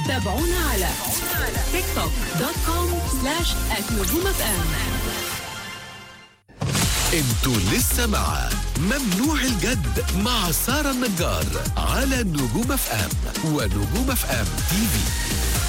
تابعونا على تيك توك دوت كوم سلاش نجوم اف ام انتوا لسه مع ممنوع الجد مع سارة النجار على نجوم اف ام ونجوم اف ام تي في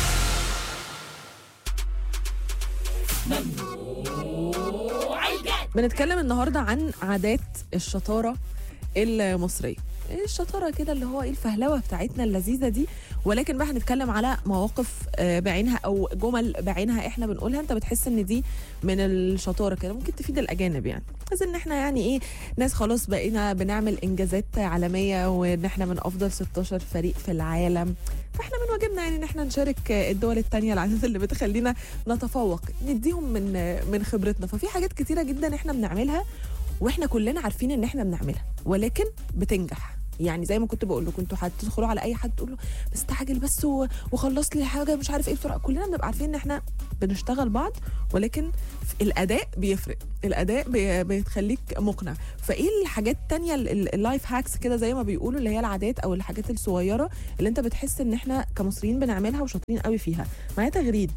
بنتكلم النهارده عن عادات الشطاره المصريه الشطاره كده اللي هو ايه الفهلوه بتاعتنا اللذيذه دي ولكن بقى هنتكلم على مواقف آه، بعينها او جمل بعينها احنا بنقولها انت بتحس ان دي من الشطاره كده ممكن تفيد الاجانب يعني بس ان احنا يعني ايه ناس خلاص بقينا بنعمل انجازات عالميه وان احنا من افضل 16 فريق في العالم فاحنا من واجبنا يعني ان احنا نشارك آه، الدول التانية العادات اللي بتخلينا نتفوق نديهم من آه، من خبرتنا ففي حاجات كتيره جدا احنا بنعملها واحنا كلنا عارفين ان احنا بنعملها ولكن بتنجح يعني زي ما كنت بقول لكم انتوا هتدخلوا على اي حد تقول له بس استعجل بس و- وخلص لي حاجه مش عارف ايه بسرعه كلنا بنبقى عارفين ان احنا بنشتغل بعض ولكن ف- الاداء بيفرق الاداء بي- بتخليك مقنع فايه الحاجات التانية ال- ال- اللايف هاكس كده زي ما بيقولوا اللي هي العادات او الحاجات الصغيره اللي انت بتحس ان احنا كمصريين بنعملها وشاطرين قوي فيها معايا تغريد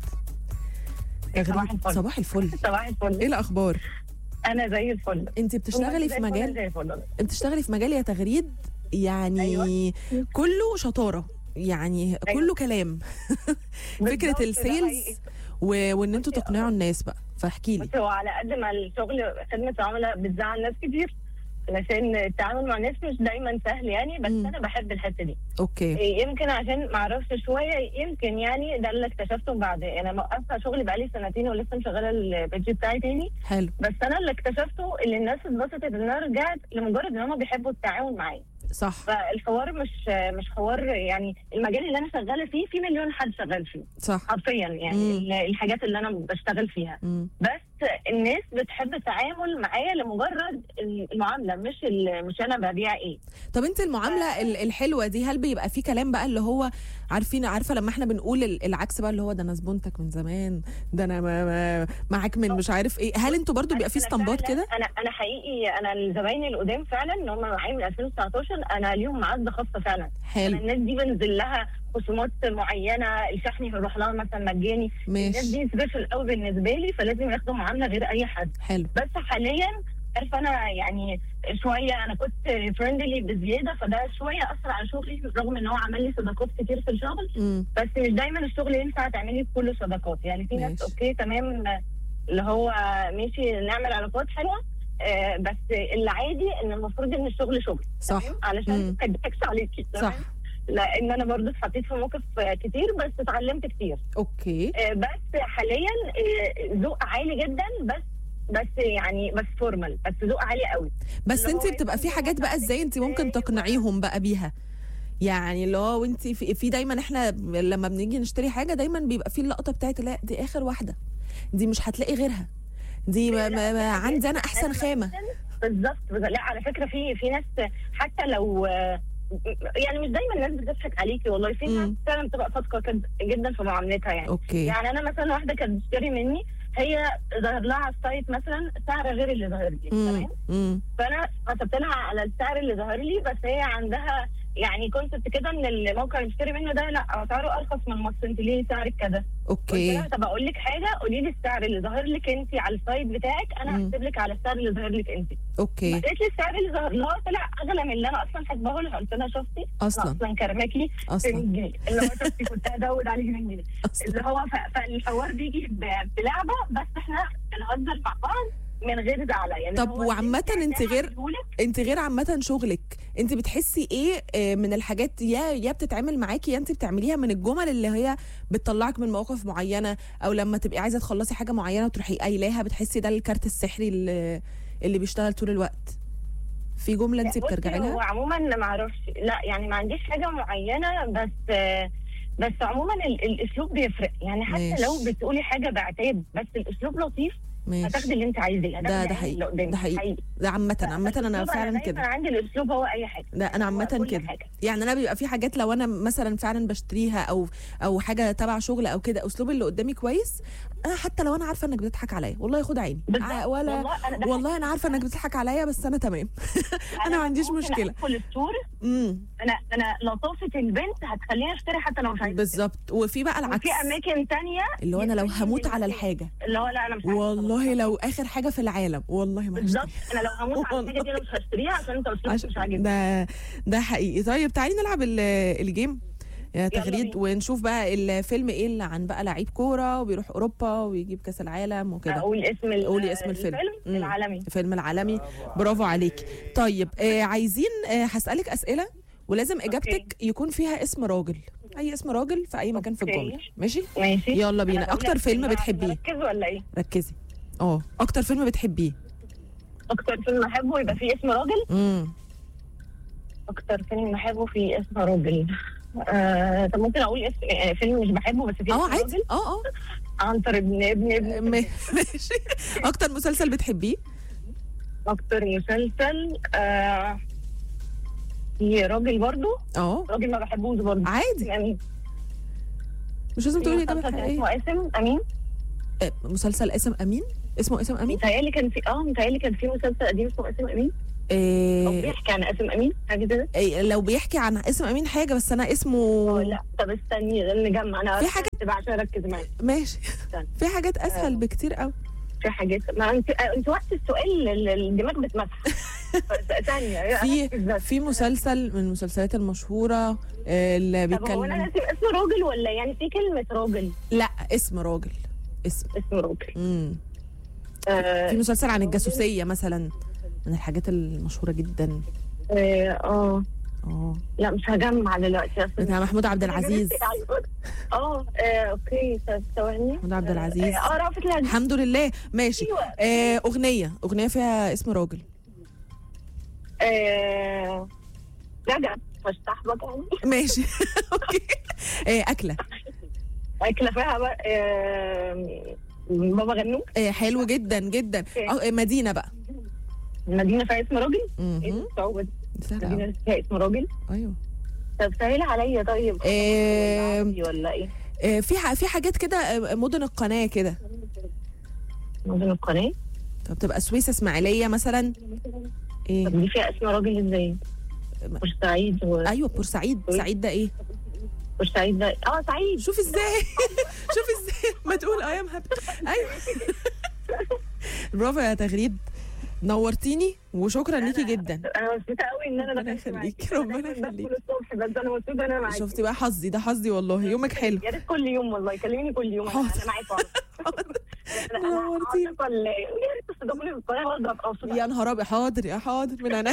صباح الفل. صباح الفل صباح الفل ايه الاخبار انا زي الفل انت بتشتغلي زي في الفل، مجال زي الفل بتشتغلي في مجال يا تغريد يعني أيوة. كله شطاره يعني أيوة. كله كلام فكره بالظبط، ده السيلز حقيقي. و... وان انتوا تقنعوا الناس بقى فاحكي لي بس هو على قد ما الشغل خدمه العملاء بتزعل ناس كتير علشان التعامل مع الناس مش دايما سهل يعني بس مم. انا بحب الحته دي اوكي يمكن عشان ما اعرفش شويه يمكن يعني ده اللي اكتشفته بعد انا موقفه شغلي بقالي سنتين ولسه مشغله البيج بتاعي تاني حلو بس انا اللي اكتشفته ان الناس اتبسطت ان انا رجعت لمجرد ان هم بيحبوا التعاون معايا صح فالحوار مش مش حوار يعني المجال اللي انا شغاله فيه في مليون حد شغال فيه صح حرفيا يعني مم. ال- الحاجات اللي انا بشتغل فيها مم. بس الناس بتحب التعامل معايا لمجرد المعامله مش ال- مش انا ببيع ايه طب انت المعامله ال- الحلوه دي هل بيبقى في كلام بقى اللي هو عارفين عارفه لما احنا بنقول ال- العكس بقى اللي هو ده انا زبونتك من زمان ده انا ما ما معاك من مش عارف ايه هل انتوا برضو بيبقى في أنا اسطمبات فعلاً- كده انا انا حقيقي انا الزبايني القدام فعلا اللي هم معايا من 2019 انا ليهم معزه خاصه فعلا أنا حلو الناس دي بنزل لها خصومات معينه الشحن هيروح لها مثلا مجاني الناس ماشي دي سبيشال قوي بالنسبه لي فلازم ياخدوا معامله غير اي حد حلو بس حاليا عارفه انا يعني شويه انا كنت فريندلي بزياده فده شويه اثر على شغلي رغم ان هو عمل لي صداقات كتير في الشغل مم. بس مش دايما الشغل ينفع تعملي كله صداقات يعني في ناس ماشي. اوكي تمام اللي هو ماشي نعمل علاقات حلوه آه بس العادي ان المفروض ان الشغل شغل صح تمام؟ مم. علشان ما يضحكش عليكي تمام؟ صح لان انا برضو اتحطيت في مواقف آه، كتير بس اتعلمت كتير اوكي آه، بس حاليا آه، ذوق عالي جدا بس بس يعني بس فورمال بس ذوق عالي قوي بس اللي انت هو بتبقى في يكون حاجات بقى مثلاً ازاي انت ممكن إزاي تقنعيهم بقى بيها يعني اللي هو وانت في, في دايما احنا لما بنيجي نشتري حاجه دايما بيبقى في اللقطه بتاعت لا دي اخر واحده دي مش هتلاقي غيرها دي ما ما ما عندي انا احسن خامه بالظبط بالظبط. لا على فكره في في ناس حتى لو آه، يعني مش دايما الناس بتضحك عليكي والله في ناس مم. فعلا بتبقى صادقه كد- جدا في معاملتها يعني اوكي يعني انا مثلا واحده كانت بتشتري مني هي ظهر لها على السايت مثلا سعر غير اللي ظاهر لي مم. تمام مم. فانا حسبت لها على السعر اللي ظهر لي بس هي عندها يعني كونسبت كده ان الموقع اللي بشتري منه ده لا اسعاره ارخص من مصر انت ليه سعرك كذا قلت اوكي لها طب اقول لك حاجه قولي لي السعر اللي ظاهر لك انت على السايت بتاعك انا مم. هكتب لك على السعر اللي ظاهر لك انت اوكي قالت لي السعر اللي ظهر لها طلع اغلى من اللي انا اصلا حاسباه لها قلت لها شفتي أنا اصلا اصلا كرماكي ب 100 اصلا جنيه اللي هو شفتي كنت هزود عليك 100 جنيه اصلا اللي هو ف- فالحوار بيجي ب- بلعبه بس احنا بنهزر مع بعض من غير زعل يعني طب هو وعامة اللي انت أنا غير- هعملهولك انت غير عامة شغلك انت بتحسي ايه آه، من الحاجات يا يا بتتعمل معاكي يا انت بتعمليها من الجمل اللي هي بتطلعك من مواقف معينة او لما تبقي عايزة تخلصي حاجة معينة وتروحي قايلاها بتحسي ده الكارت السحري اللي, اللي بيشتغل طول الوقت في جملة انت بصي، بترجعي هو لها عموما ما اعرفش لا يعني ما عنديش حاجه معينه بس بس عموما ال- الاسلوب بيفرق يعني حتى ماشي. لو بتقولي حاجه بعتاب بس الاسلوب لطيف ماشي هتاخدي اللي انت عايزاه ده- هتاخدي ده عين حقيقي. اللي قدامك. ده حقيقي. ده عامة عامة انا الأسلوب فعلا دايماً كده عندي الاسلوب هو اي حاجه لا انا هو عامة كل كده حاجة. يعني انا بيبقى في حاجات لو انا مثلا فعلا بشتريها او او حاجه تبع شغل او كده اسلوب اللي قدامي كويس انا حتى لو انا عارفه انك بتضحك عليا والله خد عيني بالظبط. ع- ولا والله أنا ده والله انا عارفه انك بتضحك عليا بس انا تمام انا ما عنديش ممكن مشكله ادخل الستور امم انا انا لطافه البنت هتخليني اشتري حتى لو مش عايزه بالظبط وفي بقى العكس وفي اماكن تانية اللي هو انا لو يخليني هموت على دلوقتي- الحاجه اللي هو لا انا مش عايزة والله خلاص. لو اخر حاجه في العالم والله ما بالظبط هشتري انا لو هموت على الحاجه دي انا مش هشتريها عشان انت اسلوبك عشان مش عاجبني ده ده حقيقي طيب تعالي نلعب ال- الجيم يا تغريد بينا. ونشوف بقى الفيلم ايه اللي عن بقى لعيب كوره وبيروح اوروبا ويجيب كاس العالم وكده اقول اسم ال- قولي اسم الفيلم. مم. العالمي الفيلم العالمي برافو عليك طيب آه عايزين آه هسألك أسئلة ولازم إجابتك يكون فيها اسم راجل أي اسم راجل في أي مكان في أوكي. الجملة ماشي ماشي يلا بينا. أنا بقول أكتر لك فيلم بقى، بتحبيه؟ ركز ولا ايه ركزي اه أكتر فيلم بتحبيه اكتر فيلم احبه يبقى فيه اسم راجل امم اكتر فيلم بحبه فيه اسم راجل آه طب ممكن اقول اسم آه، فيلم مش بحبه بس فيه اه اسم عادي راجل اه اه عنتر ابن ابن ابن م- ماشي أكتر مسلسل بتحبيه اكتر مسلسل آه في راجل برضو اه راجل ما بحبوش برضو عادي يعني مش لازم في تقولي إجابة مسلسل حقيقية اسمه اسم امين آه، مسلسل اسم أمين اسمه اسم أمين متهيألي كان في اه متهيألي كان في مسلسل قديم اسمه اسم امين او آه بيحكي عن اسم امين حاجه كده آه، لو بيحكي عن اسم أمين حاجة بس أنا اه اسمه لا طب استني نجمع انا في حاجة- بقى عشان اركز معاك ماشي استنى. في حاجات أسهل بكتير قوي في حاجات ما انت آه، انت وقت السؤال ال- الدماغ بتمسح بس ثانيه في أركز بس. في مسلسل من المسلسلات المشهورة آه، اللي طب هو انا بيتكلم لازم اسم راجل ولا يعني في كلمه راجل لا اسم راجل اسم اسم راجل مم. اه في مسلسل عن الجاسوسية مثلا من الحاجات المشهورة جدا اه آه. اه لا مش هجمع دلوقتي أصل بتاع محمود عبد العزيز اه آه، اوكي طب ثواني محمود عبد العزيز اه آه، رأفت الهجان الحمد لله ماشي ايوه آه أغنية أغنية فيها اسم راجل آه، رجب فاستح بقى ماشي اوكي آه أكلة اكله فيها بقى آه، بابا غنوج آه حلو جدا جدا آه مدينة بقى المدينه فيها اسم راجل ايه مهم. الصعوبه دي؟ سهلة أوي. مدينه فيها اسم راجل ايوه طب سهل عليا طيب آه عربي ولا ايه؟ آه في ح- في حاجات كده آه، مدن القناة كده مدن القناه فبتبقى سويسة اسماعيلية مثلا ايه طب دي فيها اسم راجل ازاي؟ بورسعيد و... ايوه بورسعيد سعيد ده ايه بورسعيد ده اه سعيد شوف ازاي شوف ازاي ما تقول ايام هابي ايوه برافو يا تغريد نورتيني وشكرا ليكي جدا انا مبسوطه قوي ان انا ربنا دخلت يخليك، معاكي. ربنا أنا دايماً يخليك. بدخل الصبح بس انا مبسوطه انا معاكي شفتي بقى حظي ده حظي والله يومك حلو يا ريت كل يوم والله كلميني كل يوم انا حاضر. أنا معاكي انا نورتيني. عاشقه ال- يا ريت تصدقوا لي بالقناه برضه ابقى مبسوطه يا نهار ابيض حاضر يا حاضر من عينيا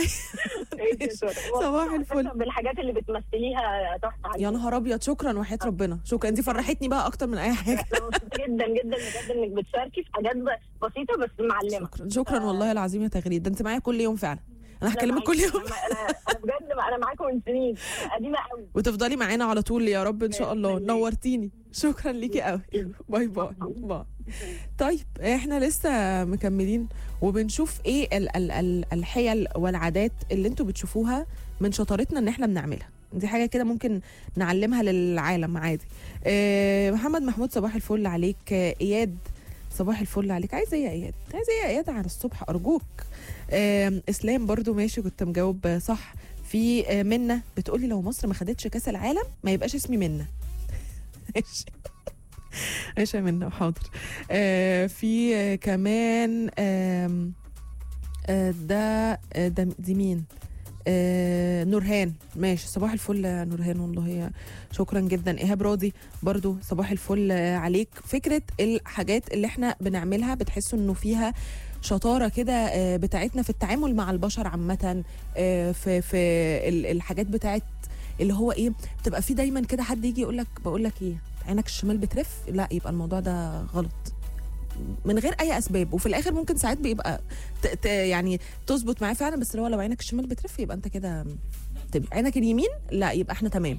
صباح الفل. بالحاجات اللي بتمثليها تحفه يا نهار ابيض شكرا وحياه ربنا شكرا انت فرحتني بقى اكتر من اي حاجه انا مبسوطه جدا جدا بجد انك بتشاركي في حاجات ب- بسيطه بس معلمه شكرا شكرا والله العظيم يا تغريد ده انت معايا كل يوم فعلا انا أنا هكلمك كل معاكي. يوم انا انا أنا بجد انا معاكم من سنين قديمه قوي وتفضلي معانا على طول يا رب ان شاء الله يخليك. نورتيني شكرا ليكي قوي باي باي باي طيب احنا لسه مكملين وبنشوف ايه ال ال ال الحيل والعادات اللي انتوا بتشوفوها من شطارتنا ان احنا بنعملها دي حاجه كده ممكن نعلمها للعالم عادي اه محمد محمود صباح الفل عليك آه، اياد صباح الفل عليك عايزه ايه يا اياد عايزه ايه يا اياد على الصبح ارجوك آه اسلام برضو ماشي كنت مجاوب آه، صح في آه، منة بتقولي لو مصر ما خدتش كاس العالم ما يبقاش اسمي منة ماشي ماشي يا منة حاضر آه في آه كمان آم، آه ده آه ده دي مين آه نورهان ماشي صباح الفل يا نورهان والله يا- شكرا جدا ايهاب راضي برضو صباح الفل آه، عليك فكره الحاجات اللي احنا بنعملها بتحسوا انه فيها شطاره كده آه، بتاعتنا في التعامل مع البشر عامه آه، في في ال- الحاجات بتاعت اللي هو ايه بتبقى في دايما كده حد يجي يقول لك بقول لك ايه عينك الشمال بترف لا يبقى الموضوع ده غلط من غير اي اسباب وفي الاخر ممكن ساعات بيبقى ت ت يعني تظبط معاه فعلا بس اللي هو لو عينك الشمال بترف يبقى انت كده تبقى عينك اليمين لا يبقى احنا تمام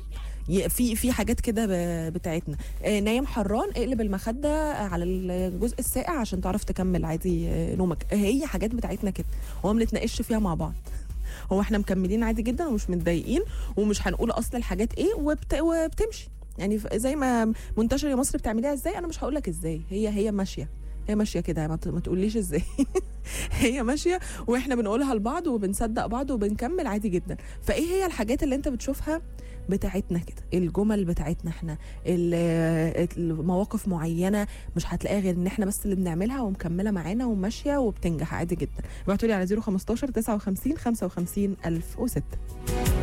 ي- في في حاجات كده ب- بتاعتنا آه، نايم حران اقلب المخده على الجزء الساقع عشان تعرف تكمل عادي آه، نومك هي حاجات بتاعتنا كده هو ما بنتناقش فيها مع بعض هو احنا مكملين عادي جدا ومش متضايقين ومش هنقول اصل الحاجات ايه وبت... وبتمشي يعني ف- زي ما منتشر يا مصر بتعمليها ازاي انا مش هقول لك ازاي هي هي ماشيه هي ماشيه كده ما ت- ما تقوليش ازاي هي ماشيه واحنا بنقولها لبعض وبنصدق بعض وبنكمل عادي جدا فايه هي الحاجات اللي انت بتشوفها بتاعتنا كده الجمل بتاعتنا احنا ال- المواقف معينه مش هتلاقيها غير ان احنا بس اللي بنعملها ومكمله معانا وماشيه وبتنجح عادي جدا ابعتوا لي على 015 59 55 1006